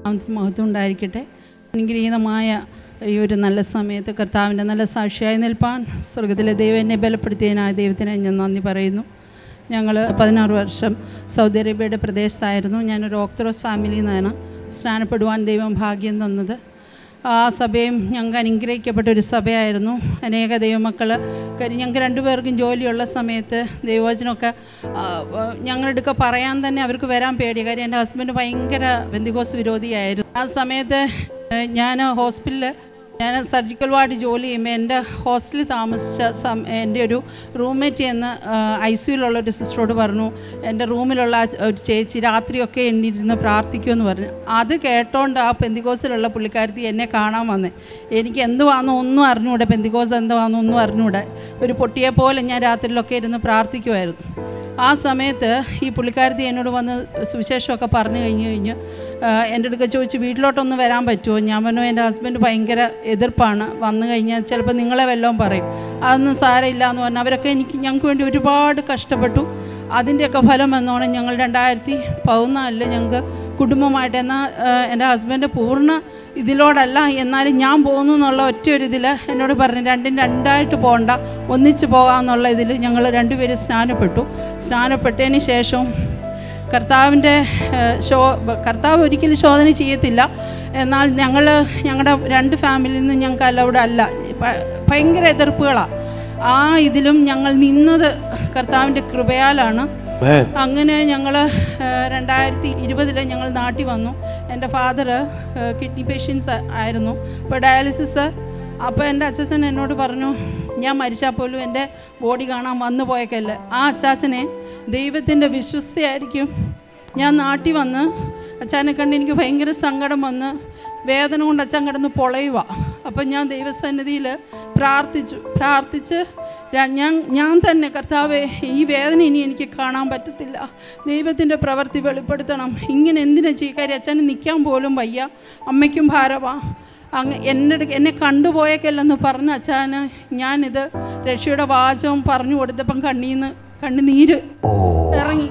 നാമത്തിന് മഹത്വം ഉണ്ടായിരിക്കട്ടെ അനുഗ്രഹീതമായ ഈ ഒരു നല്ല സമയത്ത് കർത്താവിൻ്റെ നല്ല സാക്ഷിയായി നിൽപ്പാൻ സ്വർഗത്തിലെ ദൈവം എന്നെ ബലപ്പെടുത്തിയതിനായ ദൈവത്തിന് ഞാൻ നന്ദി പറയുന്നു ഞങ്ങൾ പതിനാറ് വർഷം സൗദി അറേബ്യയുടെ പ്രദേശത്തായിരുന്നു ഞാനൊരു ഓക്തറോസ് ഫാമിലിയിൽ നിന്നാണ് സ്നാനപ്പെടുവാൻ ദൈവം ഭാഗ്യം തന്നത് ആ സഭയും ഞങ്ങൾക്ക് അനുഗ്രഹിക്കപ്പെട്ട ഒരു സഭയായിരുന്നു അനേക ദൈവമക്കൾ കാര്യം ഞങ്ങൾക്ക് രണ്ടുപേർക്കും ജോലിയുള്ള സമയത്ത് ദൈവവചനമൊക്കെ ആ, ആ, ഞങ്ങളെടുക്ക പറയാൻ തന്നെ അവർക്ക് വരാൻ പേടി കാര്യം എൻ്റെ ഹസ്ബൻഡ് ഭയങ്കര ബന്ദികോസ് വിരോധിയായിരുന്നു ആ സമയത്ത് ഞാൻ ഹോസ്പിറ്റലിൽ ഞാൻ സർജിക്കൽ വാർഡ് ജോലി ചെയ്യുമ്പോൾ എൻ്റെ ഹോസ്റ്റലിൽ താമസിച്ച സം എൻ്റെ ഒരു റൂംമേറ്റ് എന്ന് ഐ സിയിലുള്ള ഒരു സിസ്റ്ററോട് പറഞ്ഞു എൻ്റെ റൂമിലുള്ള ആ ഒരു ചേച്ചി രാത്രിയൊക്കെ എണ്ണിരുന്ന് പ്രാർത്ഥിക്കുമെന്ന് പറഞ്ഞു അത് കേട്ടോണ്ട് ആ പെന്തിക്കോസിലുള്ള പുള്ളിക്കാരത്തി എന്നെ കാണാൻ വന്നേ എനിക്ക് എന്തുവാണെന്നോ ഒന്നും അറിഞ്ഞൂടെ പെന്തിക്കോസ് എന്തുവാണെന്നോ ഒന്നും അറിഞ്ഞൂടെ ഒരു പൊട്ടിയെ പോലെ ഞാൻ രാത്രിയിലൊക്കെ ഇരുന്ന് പ്രാർത്ഥിക്കുമായിരുന്നു ആ സമയത്ത് ഈ പുള്ളിക്കാരത്തി എന്നോട് വന്ന് സുവിശേഷമൊക്കെ പറഞ്ഞു കഴിഞ്ഞ് കഴിഞ്ഞ് ആ, എൻ്റെ അടുക്ക ചോദിച്ചു വീട്ടിലോട്ടൊന്ന് വരാൻ പറ്റുമോ ഞാൻ പറഞ്ഞു എൻ്റെ ഹസ്ബൻഡ് ഭയങ്കര എതിർപ്പാണ് വന്നു കഴിഞ്ഞാൽ ചിലപ്പോൾ നിങ്ങളെ വല്ലതും പറയും അതൊന്നും സാരമില്ല എന്ന് പറഞ്ഞാൽ അവരൊക്കെ എനിക്ക് ഞങ്ങൾക്ക് വേണ്ടി ഒരുപാട് കഷ്ടപ്പെട്ടു അതിൻ്റെയൊക്കെ ഫലം എന്നോണം ഞങ്ങൾ രണ്ടായിരത്തി പതിനാലിൽ ഞങ്ങൾക്ക് കുടുംബമായിട്ട് എന്നാൽ എൻ്റെ ഹസ്ബൻഡ് പൂർണ്ണ ഇതിലോടല്ല എന്നാലും ഞാൻ പോകുന്നു എന്നുള്ള ഒറ്റ ഒരു ഇതിൽ എന്നോട് പറഞ്ഞു രണ്ടും രണ്ടായിട്ട് പോകണ്ട ഒന്നിച്ച് പോകാമെന്നുള്ള ഇതിൽ ഞങ്ങൾ രണ്ടുപേരും സ്നാനപ്പെട്ടു സ്നാനപ്പെട്ടതിന് ശേഷം കർത്താവിൻ്റെ ഏഹ്, ശോ കർത്താവ് ഒരിക്കലും ശോധന ചെയ്യത്തില്ല എന്നാൽ ഞങ്ങൾ ഞങ്ങളുടെ രണ്ട് ഫാമിലിയിൽ നിന്ന് ഞങ്ങൾക്ക് അലൗഡ് അല്ല ഭ- ഭയങ്കര എതിർപ്പുകളാണ് ആ ഇതിലും ഞങ്ങൾ നിന്നത് കർത്താവിൻ്റെ കൃപയാലാണ് Amen. അങ്ങനെ ഞങ്ങൾ രണ്ടായിരത്തി ഇരുപതിൽ ഞങ്ങൾ നാട്ടിൽ വന്നു എൻ്റെ ഫാദർ കിഡ്നി പേഷ്യൻസ് ആയിരുന്നു അപ്പോൾ ഡയാലിസിസ് അപ്പോൾ എൻ്റെ അച്ഛൻ എന്നോട് പറഞ്ഞു ഞാൻ മരിച്ചാൽ പോലും എൻ്റെ ബോഡി കാണാൻ വന്നു പോയേക്കല്ലേ ആ അച്ചാച്ചനെ ദൈവത്തിൻ്റെ വിശ്വസ്തയായിരിക്കും ഞാൻ നാട്ടിൽ വന്ന് അച്ഛനെ കണ്ട് എനിക്ക് ഭയങ്കര സങ്കടം വന്ന് വേദന കൊണ്ട് അച്ഛൻ കിടന്ന് പൊളയുക അപ്പം ഞാൻ ദൈവസന്നിധിയിൽ പ്രാർത്ഥിച്ചു പ്രാർത്ഥിച്ച് ര- ഞാൻ ഞാൻ തന്നെ കർത്താവെ ഈ വേദന ഇനി എനിക്ക് കാണാൻ പറ്റത്തില്ല ദൈവത്തിൻ്റെ പ്രവൃത്തി വെളിപ്പെടുത്തണം ഇങ്ങനെ എന്തിനാ ചെയ്യ കാര്യം അച്ഛന് നിൽക്കാൻ പോലും വയ്യ അമ്മയ്ക്കും ഭാരവാ അങ്ങ് എന്നെ അടുക്ക- എന്നെ കണ്ടുപോയേക്കല്ലെന്ന് പറഞ്ഞ അച്ഛന് ഞാനിത് രക്ഷയുടെ വാചകം പറഞ്ഞു കൊടുത്തപ്പം കണ്ണീന്ന് കണ്ണുനീര് ഇറങ്ങി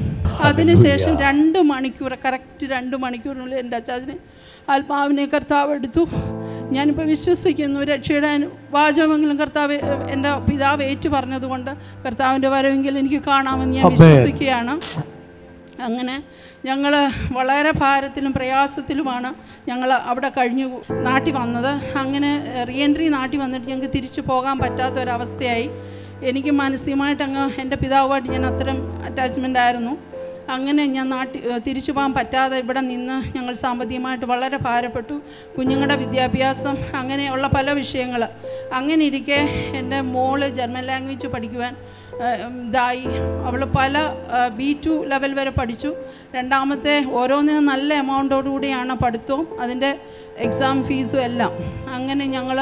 അതിനുശേഷം രണ്ട് മണിക്കൂർ കറക്റ്റ് രണ്ട് മണിക്കൂറിനുള്ളിൽ എൻ്റെ അച്ചാച്ചന് ആത്മാവിനെ കർത്താവ് എടുത്തു ഞാനിപ്പോൾ വിശ്വസിക്കുന്നു രക്ഷയുടെ അനു- വാചകമെങ്കിലും കർത്താവ് ഏഹ്, എൻ്റെ പിതാവ് ഏറ്റു പറഞ്ഞതുകൊണ്ട് കർത്താവിൻ്റെ വരവെങ്കിലും എനിക്ക് കാണാമെന്ന് ഞാൻ Amen. വിശ്വസിക്കുകയാണ് അങ്ങനെ ഞങ്ങൾ വളരെ ഭാരത്തിലും പ്രയാസത്തിലുമാണ് ഞങ്ങൾ അവിടെ കഴിഞ്ഞു നാട്ടിൽ വന്നത് അങ്ങനെ റീ എൻട്രി നാട്ടിൽ വന്നിട്ട് ഞങ്ങൾക്ക് തിരിച്ചു പോകാൻ പറ്റാത്ത ഒരവസ്ഥയായി എനിക്ക് മാനസികമായിട്ട് അങ്ങ് എൻ്റെ പിതാവുമായിട്ട് ഞാൻ അത്തരം അറ്റാച്ച്മെൻ്റ് ആയിരുന്നു അങ്ങനെ ഞാൻ നാട്ടിൽ തിരിച്ചു പോകാൻ പറ്റാതെ ഇവിടെ നിന്ന് ഞങ്ങൾ സാമ്പത്തികമായിട്ട് വളരെ ഭാരപ്പെട്ടു കുഞ്ഞുങ്ങളുടെ വിദ്യാഭ്യാസം അങ്ങനെയുള്ള പല വിഷയങ്ങൾ അങ്ങനെ ഇരിക്കെ എൻ്റെ മോള് ജർമ്മൻ ലാംഗ്വേജ് പഠിക്കുവാൻ ഏഹ്, ഇതായി അവൾ പല ബി ടു ലെവൽ വരെ പഠിച്ചു രണ്ടാമത്തെ ഓരോന്നിനും നല്ല എമൗണ്ടോടുകൂടിയാണ് പഠിത്തവും അതിൻ്റെ എക്സാം ഫീസും എല്ലാം അങ്ങനെ ഞങ്ങൾ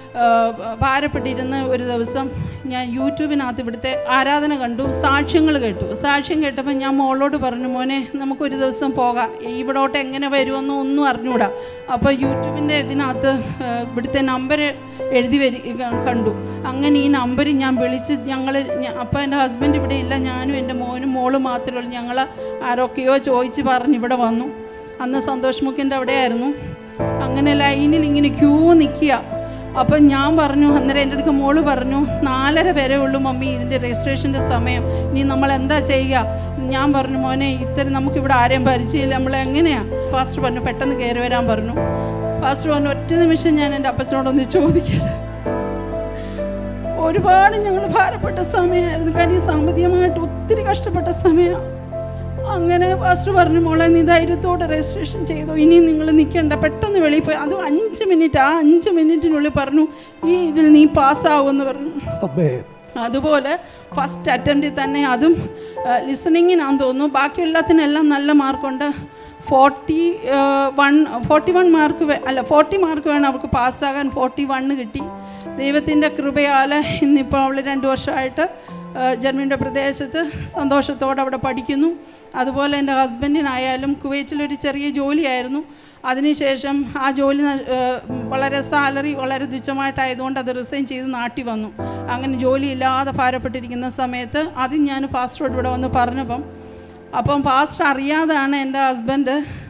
ഭാരപ്പെട്ടിരുന്ന് ഒരു ദിവസം ഞാൻ യൂട്യൂബിനകത്ത് ഇവിടുത്തെ ആരാധന കണ്ടു സാക്ഷ്യങ്ങൾ കേട്ടു സാക്ഷ്യം കേട്ടപ്പോൾ ഞാൻ മോളോട് പറഞ്ഞു മോനെ നമുക്കൊരു ദിവസം പോകാം ഇവിടോട്ട് എങ്ങനെ വരുമെന്നോ ഒന്നും അറിഞ്ഞൂടാ അപ്പോൾ യൂട്യൂബിൻ്റെ ഇതിനകത്ത് ആ, ഇവിടുത്തെ നമ്പർ എഴുതി വരി ക- കണ്ടു അങ്ങനെ ഈ നമ്പർ ഞാൻ വിളിച്ച് ഞങ്ങൾ അപ്പോൾ എൻ്റെ ഹസ്ബൻഡ് ഇവിടെ ഇല്ല ഞാനും എൻ്റെ മോനും മോളും മാത്രമേ ഉള്ളൂ ഞങ്ങൾ ആരൊക്കെയോ ചോദിച്ച് പറഞ്ഞ് ഇവിടെ വന്നു അന്ന് സന്തോഷ് മുക്കിൻ്റെ അവിടെയായിരുന്നു അങ്ങനെ ലൈനിൽ ഇങ്ങനെ ക്യൂ നിൽക്കുക അപ്പം ഞാൻ പറഞ്ഞു അന്നേരം എൻ്റെ അടുക്ക് മോള് പറഞ്ഞു നാലര വരെ ഉള്ളൂ മമ്മി ഇതിൻ്റെ രജിസ്ട്രേഷൻ്റെ സമയം ഇനി നമ്മൾ എന്താ ചെയ്യുക ഞാൻ പറഞ്ഞു മോനെ ഇത്തരം നമുക്കിവിടെ ആരെയും പരിചയമില്ല നമ്മൾ എങ്ങനെയാണ് ഫാസ്റ്റർ പറഞ്ഞു പെട്ടെന്ന് കയറി വരാൻ പറഞ്ഞു ഫാസ്റ്റർ പറഞ്ഞു ഒറ്റ നിമിഷം ഞാൻ എൻ്റെ അപ്പച്ചനോടൊന്ന് ചോദിക്കട്ടെ ഒരുപാട് ഞങ്ങൾ ഭാരപ്പെട്ട സമയമായിരുന്നു കാര്യം സാമ്പത്തികമായിട്ട് ഒത്തിരി കഷ്ടപ്പെട്ട സമയമാണ് അങ്ങനെ പാസ്റ്റർ പറഞ്ഞു മോളെ നീ ധൈര്യത്തോടെ രജിസ്ട്രേഷൻ ചെയ്തു ഇനി നിങ്ങൾ നിൽക്കേണ്ട പെട്ടെന്ന് വെളിയിൽ പോയി അത് അഞ്ച് മിനിറ്റ് ആ അഞ്ച് മിനിറ്റിനുള്ളിൽ പറഞ്ഞു ഈ ഇതിൽ നീ പാസ്സാവുമെന്ന് പറഞ്ഞു Amen. അതുപോലെ ഫസ്റ്റ് അറ്റംപ്റ്റിൽ തന്നെ അതും ലിസണിങ്ങിനാന്ന് തോന്നുന്നു ബാക്കി എല്ലാത്തിനെല്ലാം നല്ല മാർക്കുണ്ട് forty one forty one mark അല്ല ഫോർട്ടി മാർക്ക് വേണം അവർക്ക് പാസ്സാകാൻ ഫോർട്ടി വണ്ണ് കിട്ടി ദൈവത്തിൻ്റെ കൃപയാൽ ഇന്നിപ്പോൾ അവൾ രണ്ട് വർഷമായിട്ട് ആ, ജർമ്മനിയുടെ പ്രദേശത്ത് സന്തോഷത്തോടെ അവിടെ പഠിക്കുന്നു അതുപോലെ എൻ്റെ ഹസ്ബൻഡിനായാലും കുവൈറ്റിലൊരു ചെറിയ ജോലിയായിരുന്നു അതിനുശേഷം ആ ജോലി ന- ഏഹ് വളരെ സാലറി വളരെ തുച്ഛമായിട്ടായതുകൊണ്ട് അത് റിസൈൻ ചെയ്ത് നാട്ടിൽ വന്നു അങ്ങനെ ജോലിയില്ലാതെ ഭാരപ്പെട്ടിരിക്കുന്ന സമയത്ത് അത് ഞാൻ പാസ്റ്ററോട് ഇവിടെ വന്ന് പറഞ്ഞപ്പം അപ്പം പാസ്റ്റർ അറിയാതാണ് എൻ്റെ ഹസ്ബൻഡ്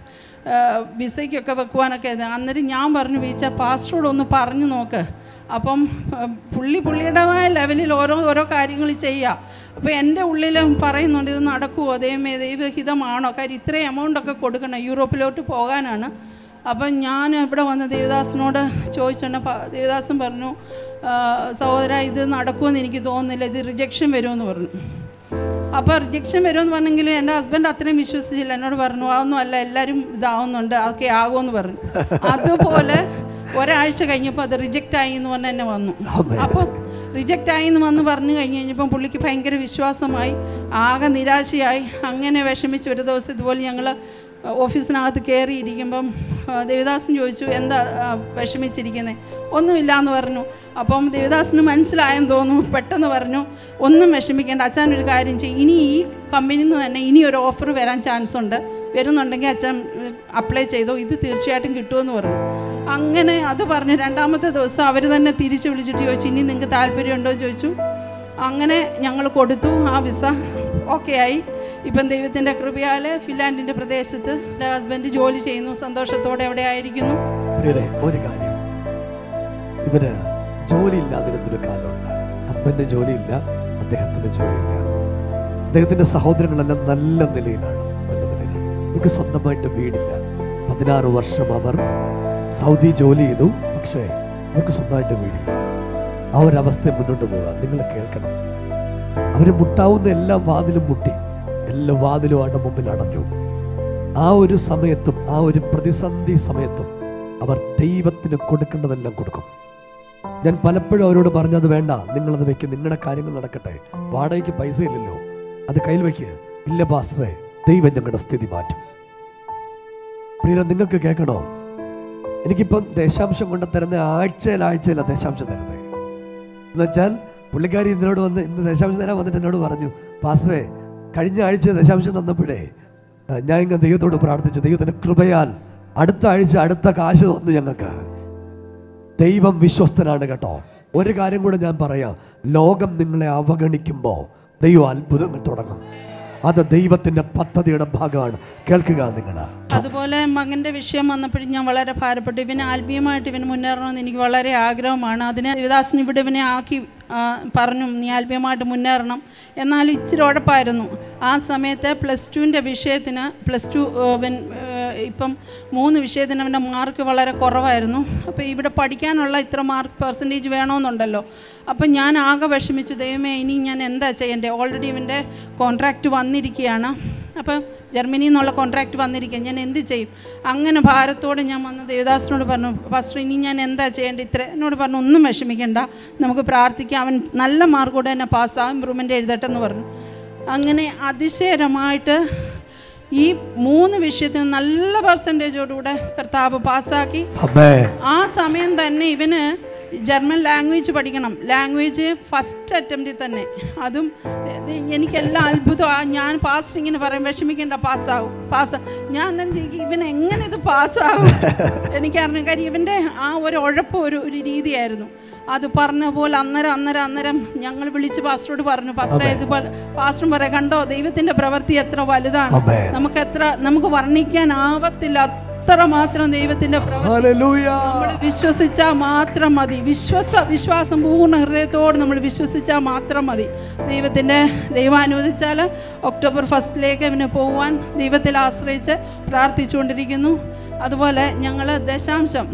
ആ, വിസയ്ക്കൊക്കെ വെക്കുവാനൊക്കെ ഇത്. അന്നേരം ഞാൻ പറഞ്ഞു വീച്ച പാസ്റ്ററോട് ഒന്ന് പറഞ്ഞു നോക്ക് അപ്പം ആ, പുള്ളി പുള്ളിയുടേതായ ലെവലിൽ ഓരോ ഓരോ കാര്യങ്ങൾ ചെയ്യുക അപ്പോൾ എൻ്റെ ഉള്ളിൽ പറയുന്നുണ്ട് ഇത് നടക്കുമോ ദൈവമേ ദൈവഹിതമാണോ കാര്യം ഇത്രയും എമൗണ്ടൊക്കെ കൊടുക്കണം യൂറോപ്പിലോട്ട് പോകാനാണ് അപ്പം ഞാൻ ഇവിടെ വന്ന് ദേവദാസിനോട് ചോദിച്ചിട്ടുണ്ട് പ- ദേവദാസൻ പറഞ്ഞു "ആ, സഹോദര ഇത് നടക്കുമെന്ന് എനിക്ക് തോന്നുന്നില്ല ഇത് റിജക്ഷൻ വരുമെന്ന് പറഞ്ഞു അപ്പോൾ റിജക്ഷൻ വരുമെന്ന് പറഞ്ഞെങ്കിൽ എൻ്റെ ഹസ്ബൻഡ് അത്രയും വിശ്വസിച്ചില്ല എന്നോട് പറഞ്ഞു അതൊന്നും അല്ല എല്ലാവരും ഇതാവുന്നുണ്ട് അതൊക്കെ ആകുമെന്ന് പറഞ്ഞു അതുപോലെ ഒരാഴ്ച കഴിഞ്ഞപ്പോൾ അത് റിജക്റ്റ് ആയി എന്ന് പറഞ്ഞ് എന്നെ വന്നു അപ്പം റിജക്റ്റ് ആയി എന്ന് വന്ന് പറഞ്ഞു കഴിഞ്ഞ് കഴിഞ്ഞപ്പം പുള്ളിക്ക് ഭയങ്കര വിശ്വാസമായി ആകെ നിരാശയായി അങ്ങനെ വിഷമിച്ച് ഒരു ദിവസം ഇതുപോലെ ഞങ്ങൾ ഓഫീസിനകത്ത് കയറിയിരിക്കുമ്പം ആ, ദേവദാസൻ ചോദിച്ചു എന്താ ആ, വിഷമിച്ചിരിക്കുന്നത് ഒന്നുമില്ല എന്ന് പറഞ്ഞു അപ്പം ദേവദാസിന് മനസ്സിലായെന്ന് തോന്നുന്നു പെട്ടെന്ന് പറഞ്ഞു ഒന്നും വിഷമിക്കേണ്ട അച്ഛൻ ഒരു കാര്യം ചെയ്യും ഇനി ഈ കമ്പനിയിൽ നിന്ന് തന്നെ ഇനി ഒരു ഓഫർ വരാൻ ചാൻസ് ഉണ്ട് വരുന്നുണ്ടെങ്കിൽ അച്ഛൻ അപ്ലൈ ചെയ്തോ ഇത് തീർച്ചയായിട്ടും കിട്ടുമെന്ന് പറഞ്ഞു അങ്ങനെ അത് പറഞ്ഞ് രണ്ടാമത്തെ ദിവസം അവർ തന്നെ തിരിച്ച് വിളിച്ചിട്ട് ചോദിച്ചു ഇനി നിങ്ങൾക്ക് താല്പര്യമുണ്ടോ എന്ന് ചോദിച്ചു അങ്ങനെ ഞങ്ങൾ കൊടുത്തു ആ വിസ ഓക്കെ ആയി ഇപ്പം ദൈവത്തിൻ്റെ കൃപയാൽ ഫിൻലാൻഡിൻ്റെ പ്രദേശത്ത് എൻ്റെ ഹസ്ബൻഡ് ജോലി ചെയ്യുന്നു സന്തോഷത്തോടെ അവിടെ ആയിരിക്കുന്നു പ്രിയരെ ഒരു കാര്യം ഇവര് ജോലി ഇല്ലാതിരുന്നൊരു കാലമുണ്ട് ഹസ്ബൻഡിന് ജോലിയില്ല അദ്ദേഹത്തിന് ജോലിയില്ല അദ്ദേഹത്തിന്റെ സഹോദരങ്ങളെല്ലാം നല്ല നിലയിലാണ് നല്ല നിലയിലാണ് അവർക്ക് സ്വന്തമായിട്ട് വീടില്ല പതിനാറ് വർഷം അവർ സൗദി ജോലി ചെയ്തു പക്ഷേ അവർക്ക് സ്വന്തമായിട്ട് വീടില്ല ആ ഒരു അവസ്ഥ മുന്നോട്ട് പോകാം നിങ്ങൾ കേൾക്കണം അവർ മുട്ടാവുന്ന എല്ലാ വാതിലും മുട്ടി എല്ലാ വാതിലും അവരുടെ മുമ്പിൽ അടഞ്ഞു ആ ഒരു സമയത്തും ആ ഒരു പ്രതിസന്ധി സമയത്തും അവർ ദൈവത്തിന് കൊടുക്കേണ്ടതെല്ലാം കൊടുക്കും ഞാൻ പലപ്പോഴും അവരോട് പറഞ്ഞത് വേണ്ട നിങ്ങളത് വെക്ക് നിങ്ങളുടെ കാര്യങ്ങൾ നടക്കട്ടെ വാടകയ്ക്ക് പൈസ ഇല്ലല്ലോ അത് കയ്യിൽ വെക്ക് ഇല്ല പാസ്റ്ററെ ദൈവം ഞങ്ങളുടെ സ്ഥിതി മാറ്റും പ്രിയര നിങ്ങൾക്ക് കേൾക്കണോ എനിക്കിപ്പം ദശാംശം കൊണ്ട് തരുന്ന ആഴ്ചയിൽ ആഴ്ചയില ദശാംശം തരുന്നത് എന്നുവെച്ചാൽ പുള്ളിക്കാരി ഇതിനോട് വന്ന് ഇന്ന് ദശാംശം തരാൻ വന്നിട്ട് എന്നോട് പറഞ്ഞു പാസ്റ്ററെ കഴിഞ്ഞ ആഴ്ച ദശാംശം തന്നപ്പോഴേ ആ, ഞാൻ ഇങ്ങനെ ദൈവത്തോട് പ്രാർത്ഥിച്ചു ദൈവത്തിന്റെ കൃപയാൽ അടുത്ത ആഴ്ച അടുത്ത കാശ് തന്നു ഞങ്ങൾക്ക് ദൈവം വിശ്വസ്തനാണ് കേട്ടോ ഒരു കാര്യം കൂടെ ഞാൻ പറയാം ലോകം നിങ്ങളെ അവഗണിക്കുമ്പോൾ ദൈവം അത്ഭുതങ്ങൾ തുടങ്ങും അത് ദൈവത്തിന്റെ പദ്ധതിയുടെ ഭാഗമാണ് കേൾക്കുക നിങ്ങൾ അതുപോലെ മകൻ്റെ വിഷയം വന്നപ്പോഴും ഞാൻ വളരെ ഭാരപ്പെട്ടു ഇവന് ആത്മീയമായിട്ട് ഇവന് മുന്നേറണമെന്ന് എനിക്ക് വളരെ ആഗ്രഹമാണ് അതിന് ദേവദാസൻ ഇവിടെ ഇവനെ ആക്കി ആ, പറഞ്ഞു നീ ആത്മീയമായിട്ട് മുന്നേറണം എന്നാൽ ഇച്ചിരി ഉഴപ്പായിരുന്നു ആ സമയത്ത് പ്ലസ് ടുവിൻ്റെ വിഷയത്തിന് പ്ലസ് ടു ഇവൻ ഏ, ഇപ്പം മൂന്ന് വിഷയത്തിന് അവൻ്റെ മാർക്ക് വളരെ കുറവായിരുന്നു അപ്പോൾ ഇവിടെ പഠിക്കാനുള്ള ഇത്ര മാർക്ക് പെർസെൻറ്റേജ് വേണമെന്നുണ്ടല്ലോ അപ്പം ഞാൻ ആകെ വിഷമിച്ചു ദൈവമേ ഇനി ഞാൻ എന്താ ചെയ്യേണ്ടത് ഓൾറെഡി ഇവൻ്റെ കോൺട്രാക്റ്റ് വന്നിരിക്കുകയാണ് അപ്പം ജർമ്മനിയിൽ നിന്നുള്ള കോൺട്രാക്റ്റ് വന്നിരിക്കുക ഞാൻ എന്ത് ചെയ്യും അങ്ങനെ ഭാരത്തോടെ ഞാൻ വന്ന് ദേവദാസിനോട് പറഞ്ഞു പാസ്റ്റർ ഇനി ഞാൻ എന്താ ചെയ്യേണ്ടത് ഇത്ര എന്നോട് പറഞ്ഞു ഒന്നും വിഷമിക്കണ്ട നമുക്ക് പ്രാർത്ഥിക്കാം അവൻ നല്ല മാർക്കോടെ തന്നെ പാസ്സാകും ഇമ്പ്രൂവ്മെൻ്റ് എഴുതട്ടെ എന്ന് പറഞ്ഞു അങ്ങനെ അതിശയകരമായിട്ട് ഈ മൂന്ന് വിഷയത്തിന് നല്ല പെർസെൻറ്റേജോടുകൂടെ കർത്താവ് പാസ്സാക്കി അമ്മേ ആ സമയം തന്നെ ഇവന് ജർമ്മൻ ലാംഗ്വേജ് പഠിക്കണം ലാംഗ്വേജ് ഫസ്റ്റ് അറ്റംപ്റ്റിൽ തന്നെ അതും ഇത് എനിക്കെല്ലാം അത്ഭുതമാണ് ഞാൻ പാസ് ഇങ്ങനെ പറയും വിഷമിക്കേണ്ട പാസ്സാവും പാസ് ഞാൻ തന്നെ ചോദിക്കും ഇവൻ എങ്ങനെ ഇത് പാസ്സാവും എനിക്കറിഞ്ഞു കാര്യം ഇവൻ്റെ ആ ഒരു ഉഴപ്പ് ഒരു ഒരു രീതിയായിരുന്നു അത് പറഞ്ഞ പോലെ അന്നേരം അന്നേരം അന്നേരം ഞങ്ങൾ വിളിച്ച് പാസ്റ്ററോട് പറഞ്ഞു പാസ്റ്റർ ഇതുപോലെ പാസ്റ്ററും പറയാം കണ്ടോ ദൈവത്തിൻ്റെ പ്രവൃത്തി എത്ര വലുതാണ് ആമേൻ. നമുക്ക് എത്ര നമുക്ക് വർണ്ണിക്കാൻ ആവത്തില്ല അത്ര മാത്രം ദൈവത്തിൻ്റെ പ്രവൃത്തി ഹല്ലേലൂയ നമ്മൾ വിശ്വസിച്ചാൽ മാത്രം മതി വിശ്വസ വിശ്വാസം പൂർണ്ണ ഹൃദയത്തോട് നമ്മൾ വിശ്വസിച്ചാൽ മാത്രം മതി ദൈവത്തിൻ്റെ ദൈവം അനുവദിച്ചാൽ ഒക്ടോബർ ഫസ്റ്റിലേക്ക് അവന് പോകുവാൻ ദൈവത്തിൽ ആശ്രയിച്ച് പ്രാർത്ഥിച്ചുകൊണ്ടിരിക്കുന്നു അതുപോലെ ഞങ്ങൾ ദശാംശം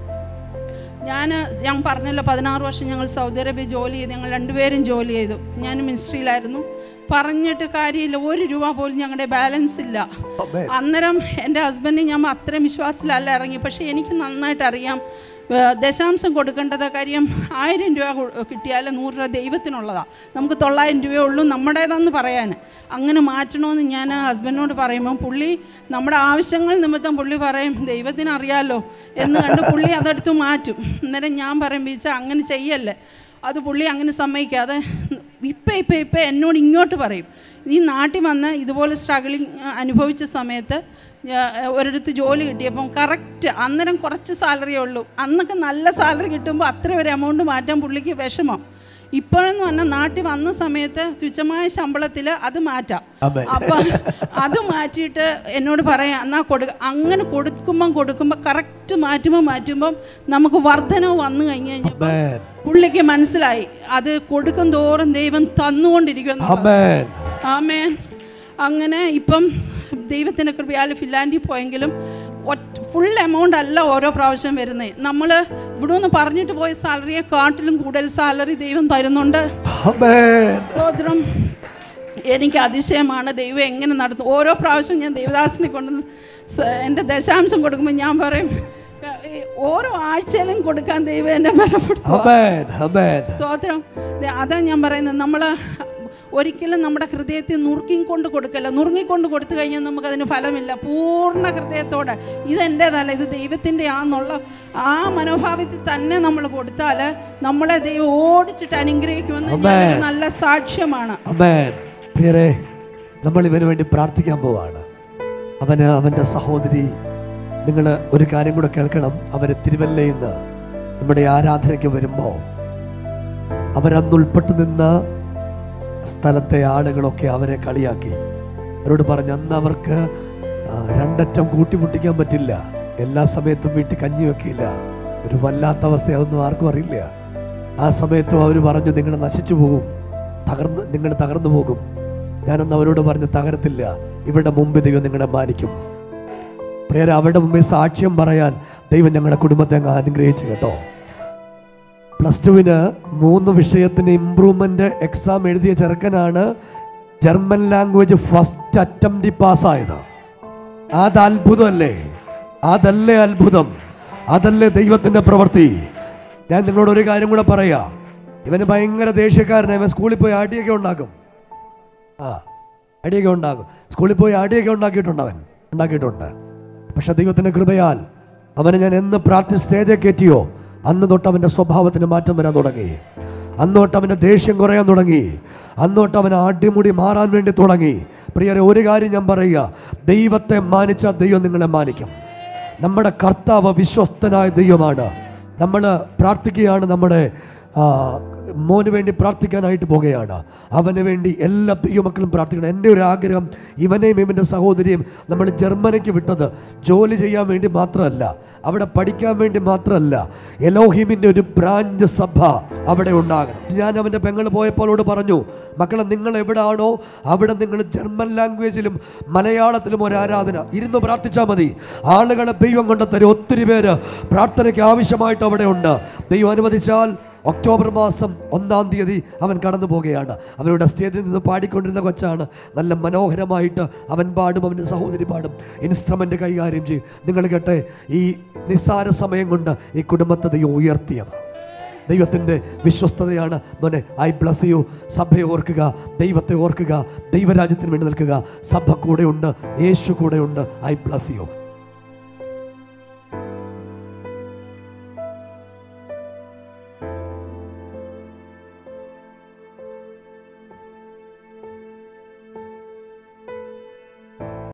ഞാൻ ഞാൻ പറഞ്ഞല്ലോ പതിനാറ് വർഷം ഞങ്ങൾ സൗദി അറേബ്യ ജോലി ചെയ്തു ഞങ്ങൾ രണ്ടുപേരും ജോലി ചെയ്തു ഞാൻ മിനിസ്ട്രിയിലായിരുന്നു പറഞ്ഞിട്ട് കാര്യമില്ല ഒരു രൂപ പോലും ഞങ്ങളുടെ ബാലൻസ് ഇല്ല ആമേൻ. അന്നേരം എൻ്റെ ഹസ്ബൻഡ് ഞാൻ അത്രയും വിശ്വാസത്തിലല്ല ഇറങ്ങി പക്ഷേ എനിക്ക് നന്നായിട്ട് അറിയാം ഏർ ദശാംശം കൊടുക്കേണ്ടത് കാര്യം ആയിരം രൂപ കൊ- കിട്ടിയാൽ നൂറ് രൂപ ദൈവത്തിനുള്ളതാണ് നമുക്ക് തൊള്ളായിരം രൂപയേ ഉള്ളൂ നമ്മുടേതെന്ന് പറയാൻ അങ്ങനെ മാറ്റണമെന്ന് ഞാൻ ഹസ്ബൻഡിനോട് പറയുമ്പോൾ പുള്ളി നമ്മുടെ ആവശ്യങ്ങൾ നിമിത്തം പുള്ളി പറയും ദൈവത്തിന് അറിയാലോ എന്ന് കണ്ട് പുള്ളി അതെടുത്ത് മാറ്റും അന്നേരം ഞാൻ പറയും ബീച്ച അങ്ങനെ ചെയ്യല്ലേ അത് പുള്ളി അങ്ങനെ സമ്മതിക്കാതെ ഇപ്പം ഇപ്പം ഇപ്പം എന്നോട് ഇങ്ങോട്ട് പറയും നീ നാട്ടിൽ വന്ന് ഇതുപോലെ സ്ട്രഗിളിങ് അനുഭവിച്ച സമയത്ത് ഞാ- ഒരിടത്ത് ജോലി കിട്ടിയപ്പം കറക്റ്റ് അന്നേരം കുറച്ച് സാലറിയേ ഉള്ളൂ അന്നൊക്കെ നല്ല സാലറി കിട്ടുമ്പോൾ അത്ര ഒരു എമൗണ്ട് മാറ്റാൻ പുള്ളിക്ക് വിഷമം ഇപ്പോഴെന്ന് പറഞ്ഞാൽ നാട്ടിൽ വന്ന സമയത്ത് തുച്ഛമായ ശമ്പളത്തിൽ അത് മാറ്റാം ആമേൻ. അപ്പം അത് മാറ്റിയിട്ട് എന്നോട് പറയാം എന്നാ കൊടുക്ക അങ്ങനെ കൊടുക്കുമ്പം കൊടുക്കുമ്പോൾ കറക്റ്റ് മാറ്റുമ്പോൾ മാറ്റുമ്പം നമുക്ക് വർധനവ് വന്നു കഴിഞ്ഞ് കഴിഞ്ഞപ്പോൾ ആമേൻ പുള്ളിക്ക് മനസ്സിലായി അത് കൊടുക്കും തോറും ദൈവം തന്നുകൊണ്ടിരിക്കുന്നു ആമേൻ ആമേൻ അങ്ങനെ ഇപ്പം ദൈവത്തിൻ്റെ കൃപയാൽ ഫിൻലാൻഡിൽ പോയെങ്കിലും ഫുൾ എമൗണ്ട് അല്ല ഓരോ പ്രാവശ്യം വരുന്നത് നമ്മൾ ഇവിടെ നിന്ന് പറഞ്ഞിട്ട് പോയ സാലറിയെ കാട്ടിലും കൂടുതൽ സാലറി ദൈവം തരുന്നുണ്ട് ആമേൻ സ്തോത്രം എനിക്ക് അതിശയമാണ് ദൈവം എങ്ങനെ നടത്തും ഓരോ പ്രാവശ്യം ഞാൻ ദേവദാസിനെ കൊണ്ട് എൻ്റെ ദശാംശം കൊടുക്കുമ്പോൾ ഞാൻ പറയും "ഏ, ഓരോ ആഴ്ചയിലും കൊടുക്കാൻ ദൈവം എന്നെ ബലപ്പെടുത്തും ആമേൻ ആമേൻ സ്തോത്രം ദേ, അതാ ഞാൻ പറയുന്നത് നമ്മൾ ഒരിക്കലും നമ്മുടെ ഹൃദയത്തെ നുറുക്കിക്കൊണ്ട് കൊടുക്കല്ല നുറുങ്ങിക്കൊണ്ട് കൊടുത്തു കഴിഞ്ഞാൽ നമുക്കതിന് ഫലമില്ല പൂർണ്ണ ഹൃദയത്തോടെ ഇതെൻ്റേതല്ല ഇത് ദൈവത്തിൻ്റെ ആന്നുള്ള ആ മനോഭാവത്തിൽ തന്നെ നമ്മൾ കൊടുത്താൽ നമ്മളെ ദൈവം ഓടിച്ചിട്ട് അനുഗ്രഹിക്കുമെന്ന് ഞാനൊരു നല്ല സാക്ഷ്യമാണ് അമേൻ പ്രിയരെ നമ്മൾ ഇവന് വേണ്ടി പ്രാർത്ഥിക്കാൻ പോവാണ് അവന് അവൻ്റെ സഹോദരി നിങ്ങൾ ഒരു കാര്യം കൂടെ കേൾക്കണം അവര് തിരുവല്ലയിൽ നിന്ന് നമ്മുടെ ആരാധനയ്ക്ക് വരുമ്പോൾ അവരന്ന് ഉൾപ്പെട്ട് നിന്ന സ്ഥലത്തെ ആളുകളൊക്കെ അവരെ കളിയാക്കി അവരോട് പറഞ്ഞു അന്ന് അവർക്ക് ആ, രണ്ടറ്റം കൂട്ടിമുട്ടിക്കാൻ പറ്റില്ല എല്ലാ സമയത്തും വീട്ടിൽ കഞ്ഞി വെക്കില്ല ഒരു വല്ലാത്ത അവസ്ഥ അതൊന്നും ആർക്കും അറിയില്ല ആ സമയത്തും അവർ പറഞ്ഞു നിങ്ങൾ നശിച്ചു പോകും തകർന്ന് നിങ്ങൾ തകർന്നു പോകും ഞാനന്ന് അവരോട് പറഞ്ഞു തകരത്തില്ല ഇവിടെ മുമ്പ് ദൈവം നിങ്ങളെ മാനിക്കും പ്രിയരെ അവരുടെ മുമ്പിൽ സാക്ഷ്യം പറയാൻ ദൈവം ഞങ്ങളുടെ കുടുംബത്തെ അങ്ങ് അനുഗ്രഹിച്ചു കേട്ടോ പ്ലസ് ടുവിന് മൂന്ന് വിഷയത്തിന് ഇമ്പ്രൂവ്മെന്റ് എക്സാം എഴുതിയ ചെറുക്കനാണ് ജർമ്മൻ ലാംഗ്വേജ് ഫസ്റ്റ് അറ്റംപ്റ്റ് പാസ്സായത് അത് അത്ഭുതമല്ലേ അതല്ലേ അത്ഭുതം അതല്ലേ ദൈവത്തിന്റെ പ്രവൃത്തി ഞാൻ നിങ്ങളോട് ഒരു കാര്യം കൂടെ പറയാ ഇവന് ഭയങ്കര ദേഷ്യക്കാരനാണ് ഇവൻ സ്കൂളിൽ പോയി അടിയൊക്കെ ഉണ്ടാക്കും ആ അടിയൊക്കെ ഉണ്ടാകും സ്കൂളിൽ പോയി അടിയൊക്കെ ഉണ്ടാക്കിയിട്ടുണ്ട് അവൻ ഉണ്ടാക്കിയിട്ടുണ്ട് പക്ഷെ ദൈവത്തിന്റെ കൃപയാൽ അവനെ ഞാൻ എന്ന് പ്രാർത്ഥിച്ച് സ്റ്റേജിൽ കയറ്റിയോ അന്ന് തൊട്ട് അവൻ്റെ സ്വഭാവത്തിന് മാറ്റം വരാൻ തുടങ്ങി അന്ന് തൊട്ട് അവൻ്റെ ദേഷ്യം കുറയാൻ തുടങ്ങി അന്ന് തൊട്ട് അവൻ അടിമുടി മാറാൻ വേണ്ടി തുടങ്ങി പ്രിയരെ ഒരു കാര്യം ഞാൻ പറയുക ദൈവത്തെ മാനിച്ച ദൈവം നിങ്ങളെ മാനിക്കും നമ്മുടെ കർത്താവ് വിശ്വസ്തനായ ദൈവമാണ് നമ്മൾ പ്രാർത്ഥിക്കുകയാണ് നമ്മുടെ ആ, മോന് വേണ്ടി പ്രാർത്ഥിക്കാനായിട്ട് പോകുകയാണ് അവന് വേണ്ടി എല്ലാ ദൈവമക്കളും പ്രാർത്ഥിക്കണം എൻ്റെ ഒരു ആഗ്രഹം ഇവനെയും ഇവൻ്റെ സഹോദരിയും നമ്മൾ ജർമ്മനിക്ക് വിട്ടത് ജോലി ചെയ്യാൻ വേണ്ടി മാത്രമല്ല അവിടെ പഠിക്കാൻ വേണ്ടി മാത്രമല്ല എലോഹിമിൻ്റെ ഒരു ബ്രാഞ്ച് സഭ അവിടെ ഉണ്ടാകണം ഞാൻ അവൻ്റെ പെങ്ങൾ പോയപ്പോളോട് പറഞ്ഞു മക്കളെ നിങ്ങൾ എവിടാണോ അവിടെ നിങ്ങൾ ജർമ്മൻ ലാംഗ്വേജിലും മലയാളത്തിലും ഒരു ആരാധന ഇരുന്ന് പ്രാർത്ഥിച്ചാൽ മതി ആളുകളെ ദൈവം കൊണ്ട് തരും ഒത്തിരി പേര് പ്രാർത്ഥനയ്ക്ക് ആവശ്യമായിട്ട് അവിടെ ഉണ്ട് ദൈവം അനുവദിച്ചാൽ ഒക്ടോബർ മാസം ഒന്നാം തീയതി അവൻ കടന്നു പോകുകയാണ് അവനോട് സ്റ്റേജിൽ നിന്ന് പാടിക്കൊണ്ടിരുന്ന കൊച്ചാണ് നല്ല മനോഹരമായിട്ട് അവൻ പാടും അവൻ്റെ സഹോദരി പാടും ഇൻസ്ട്രുമെൻ്റ് കൈകാര്യം ചെയ്യും നിങ്ങൾ കേട്ടെ ഈ നിസ്സാര സമയം കൊണ്ട് ഈ കുടുംബത്തെ ദൈവം ഉയർത്തിയത് ദൈവത്തിൻ്റെ വിശ്വസ്തതയാണ് മോനെ ഐ ബ്ലസ് യു സഭയെ ഓർക്കുക ദൈവത്തെ ഓർക്കുക ദൈവരാജ്യത്തിന് വേണ്ടി നിൽക്കുക സഭ കൂടെയുണ്ട് യേശു കൂടെയുണ്ട് ഐ ബ്ലസ് യു